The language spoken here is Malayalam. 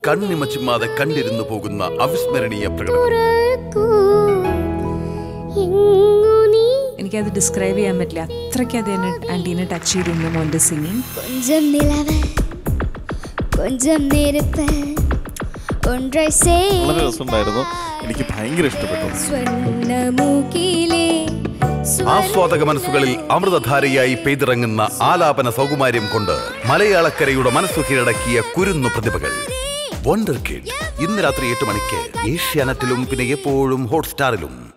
കണ്ണിമച്ചിമാതെ കണ്ടിരുന്നു പോകുന്ന അവിസ്മരണീയ പ്രകടനം തുറക്കൂ എങ്ങു നീ എനിക്കത് ഡിസ്ക്രൈബ് ചെയ്യാൻ പറ്റില്ല അത്രയ്ക്ക് അത് എന്നെ ആൻറ്റീനെ ടച്ച് ചെയ്തിരുന്നു മോൻ്റെ സിംഗിങ് கொஞ்சம் நிலவு கொஞ்சம் நெருப்பு ஒன்றை വളരെ രസമുണ്ടായിരുന്നു എനിക്ക് ഭയങ്കര ഇഷ്ടപ്പെട്ടു സ്വന്ന മൂക്കിലെ ആസ്വാദക മനസ്സുകളിൽ അമൃതധാരയായി പെയ്തിറങ്ങുന്ന ആലാപന സൗകുമാര്യം കൊണ്ട് മലയാളക്കരയുടെ മനസ്സു കീഴടക്കിയ കുരുന്നു പ്രതിഭകൾ വണ്ടർ കിഡ് ഇന്ന് രാത്രി എട്ട് മണിക്ക് ഏഷ്യാനെറ്റിലും പിന്നെ എപ്പോഴും ഹോട്ട്സ്റ്റാറിലും